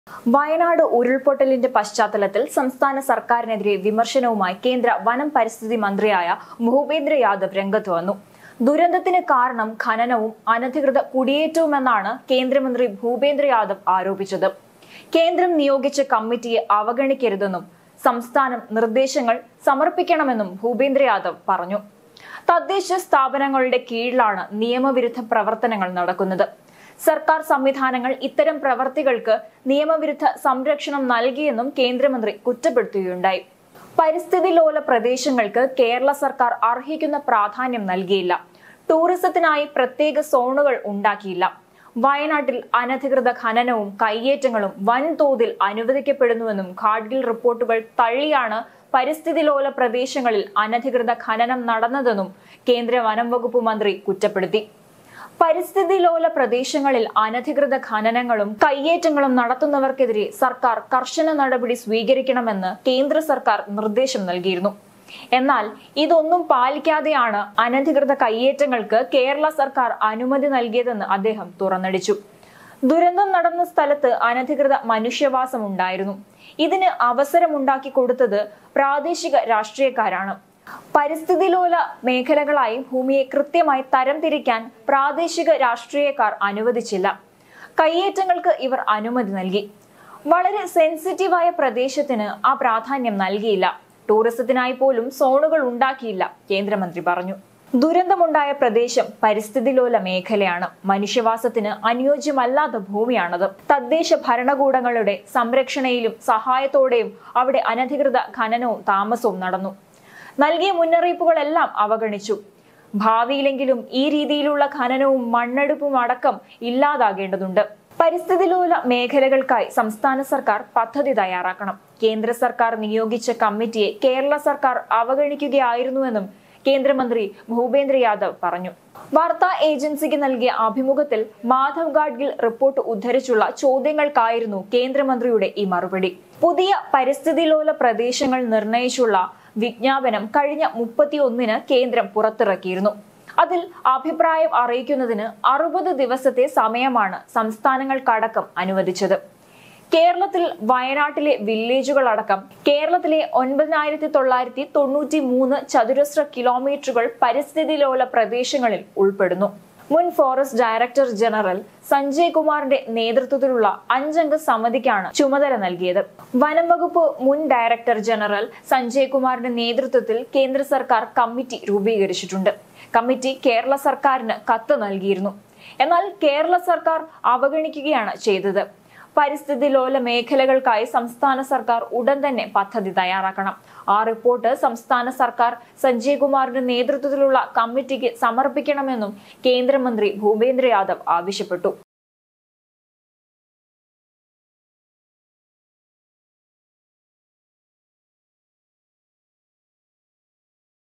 വയനാട് ഉരുൾപൊട്ടലിന്റെ പശ്ചാത്തലത്തിൽ സംസ്ഥാന സർക്കാരിനെതിരെ വിമർശനവുമായി കേന്ദ്ര വനം പരിസ്ഥിതി മന്ത്രിയായ ഭൂപേന്ദ്ര യാദവ് രംഗത്ത് വന്നു ദുരന്തത്തിന് കാരണം ഖനനവും അനധികൃത കുടിയേറ്റവുമെന്നാണ് കേന്ദ്രമന്ത്രി ഭൂപേന്ദ്ര യാദവ് ആരോപിച്ചത് കേന്ദ്രം നിയോഗിച്ച കമ്മിറ്റിയെ അവഗണിക്കരുതെന്നും സംസ്ഥാനം നിർദ്ദേശങ്ങൾ സമർപ്പിക്കണമെന്നും ഭൂപേന്ദ്ര യാദവ് പറഞ്ഞു തദ്ദേശ സ്ഥാപനങ്ങളുടെ കീഴിലാണ് നിയമവിരുദ്ധ പ്രവർത്തനങ്ങൾ നടക്കുന്നത് സർക്കാർ സംവിധാനങ്ങൾ ഇത്തരം പ്രവർത്തികൾക്ക് നിയമവിരുദ്ധ സംരക്ഷണം നൽകിയെന്നും കേന്ദ്രമന്ത്രി കുറ്റപ്പെടുത്തുകയുണ്ടായി പരിസ്ഥിതി ലോല പ്രദേശങ്ങൾക്ക് കേരള സർക്കാർ അർഹിക്കുന്ന പ്രാധാന്യം നൽകിയില്ല ടൂറിസത്തിനായി പ്രത്യേക സോണുകൾ ഉണ്ടാക്കിയില്ല വയനാട്ടിൽ അനധികൃത ഖനനവും കയ്യേറ്റങ്ങളും വൻതോതിൽ അനുവദിക്കപ്പെടുന്നുവെന്നും ഖാഡ്ഗിൽ റിപ്പോർട്ടുകൾ തള്ളിയാണ് പരിസ്ഥിതി ലോല പ്രദേശങ്ങളിൽ അനധികൃത ഖനനം നടന്നതെന്നും കേന്ദ്ര വനം വകുപ്പ് മന്ത്രി കുറ്റപ്പെടുത്തി പരിസ്ഥിതി ലോല പ്രദേശങ്ങളിൽ അനധികൃത ഖനനങ്ങളും കയ്യേറ്റങ്ങളും നടത്തുന്നവർക്കെതിരെ സർക്കാർ കർശന നടപടി സ്വീകരിക്കണമെന്ന് കേന്ദ്ര സർക്കാർ നിർദ്ദേശം നൽകിയിരുന്നു എന്നാൽ ഇതൊന്നും പാലിക്കാതെയാണ് അനധികൃത കയ്യേറ്റങ്ങൾക്ക് കേരള സർക്കാർ അനുമതി നൽകിയതെന്ന് അദ്ദേഹം തുറന്നടിച്ചു ദുരന്തം നടന്ന സ്ഥലത്ത് അനധികൃത മനുഷ്യവാസം ഉണ്ടായിരുന്നു ഇതിന് അവസരമുണ്ടാക്കി കൊടുത്തത് പ്രാദേശിക രാഷ്ട്രീയക്കാരാണ് പരിസ്ഥിതി ലോല മേഖലകളായി ഭൂമിയെ കൃത്യമായി തരംതിരിക്കാൻ പ്രാദേശിക രാഷ്ട്രീയക്കാർ അനുവദിച്ചില്ല കയ്യേറ്റങ്ങൾക്ക് ഇവർ അനുമതി നൽകി വളരെ സെൻസിറ്റീവായ പ്രദേശത്തിന് ആ പ്രാധാന്യം നൽകിയില്ല ടൂറിസത്തിനായി പോലും സോണുകൾ ഉണ്ടാക്കിയില്ല കേന്ദ്രമന്ത്രി പറഞ്ഞു ദുരന്തമുണ്ടായ പ്രദേശം പരിസ്ഥിതി ലോല മേഖലയാണ് മനുഷ്യവാസത്തിന് അനുയോജ്യമല്ലാത്ത ഭൂമിയാണത് തദ്ദേശ ഭരണകൂടങ്ങളുടെ സംരക്ഷണയിലും സഹായത്തോടെയും അവിടെ അനധികൃത ഖനനവും താമസവും നടന്നു നൽകിയ മുന്നറിയിപ്പുകളെല്ലാം അവഗണിച്ചു ഭാവിയിലെങ്കിലും ഈ രീതിയിലുള്ള ഖനനവും മണ്ണെടുപ്പും അടക്കം ഇല്ലാതാകേണ്ടതുണ്ട് പരിസ്ഥിതിലോല മേഖലകൾക്കായി സംസ്ഥാന സർക്കാർ പദ്ധതി തയ്യാറാക്കണം കേന്ദ്ര സർക്കാർ നിയോഗിച്ച കമ്മിറ്റിയെ കേരള സർക്കാർ അവഗണിക്കുകയായിരുന്നുവെന്നും കേന്ദ്രമന്ത്രി ഭൂപേന്ദ്ര യാദവ് പറഞ്ഞു വാർത്താ ഏജൻസിക്ക് നൽകിയ അഭിമുഖത്തിൽ മാധവ് ഗാഡ്ഗിൽ റിപ്പോർട്ട് ഉദ്ധരിച്ചുള്ള ചോദ്യങ്ങൾക്കായിരുന്നു കേന്ദ്രമന്ത്രിയുടെ ഈ മറുപടി പുതിയ പരിസ്ഥിതിലോല പ്രദേശങ്ങൾ നിർണയിച്ചുള്ള വിജ്ഞാപനം കഴിഞ്ഞ മുപ്പത്തിയൊന്നിന് കേന്ദ്രം പുറത്തിറക്കിയിരുന്നു അതിൽ അഭിപ്രായം അറിയിക്കുന്നതിന് അറുപത് ദിവസത്തെ സമയമാണ് സംസ്ഥാനങ്ങൾക്കടക്കം അനുവദിച്ചത് കേരളത്തിൽ വയനാട്ടിലെ വില്ലേജുകളടക്കം കേരളത്തിലെ ഒൻപതിനായിരത്തി തൊള്ളായിരത്തി തൊണ്ണൂറ്റി മൂന്ന് ചതുരശ്ര കിലോമീറ്ററുകൾ പരിസ്ഥിതി ലോല പ്രദേശങ്ങളിൽ ഉൾപ്പെടുന്നു മുൻ ഫോറസ്റ്റ് ഡയറക്ടർ ജനറൽ സഞ്ജയ് കുമാറിന്റെ നേതൃത്വത്തിലുള്ള അഞ്ചംഗ സമിതിക്കാണ് ചുമതല നൽകിയത് വനം വകുപ്പ് മുൻ ഡയറക്ടർ ജനറൽ സഞ്ജയ് കുമാറിന്റെ നേതൃത്വത്തിൽ കേന്ദ്ര സർക്കാർ കമ്മിറ്റി രൂപീകരിച്ചിട്ടുണ്ട് കമ്മിറ്റി കേരള സർക്കാരിന് കത്ത് നൽകിയിരുന്നു എന്നാൽ കേരള സർക്കാർ അവഗണിക്കുകയാണ് ചെയ്തത് പരിസ്ഥിതി ലോല മേഖലകൾക്കായി സംസ്ഥാന സർക്കാർ ഉടൻ തന്നെ പദ്ധതി തയ്യാറാക്കണം ആ റിപ്പോർട്ട് സംസ്ഥാന സർക്കാർ സഞ്ജയ് കുമാറിന്റെ നേതൃത്വത്തിലുള്ള കമ്മിറ്റിക്ക് സമർപ്പിക്കണമെന്നും കേന്ദ്രമന്ത്രി ഭൂപേന്ദ്ര യാദവ് ആവശ്യപ്പെട്ടു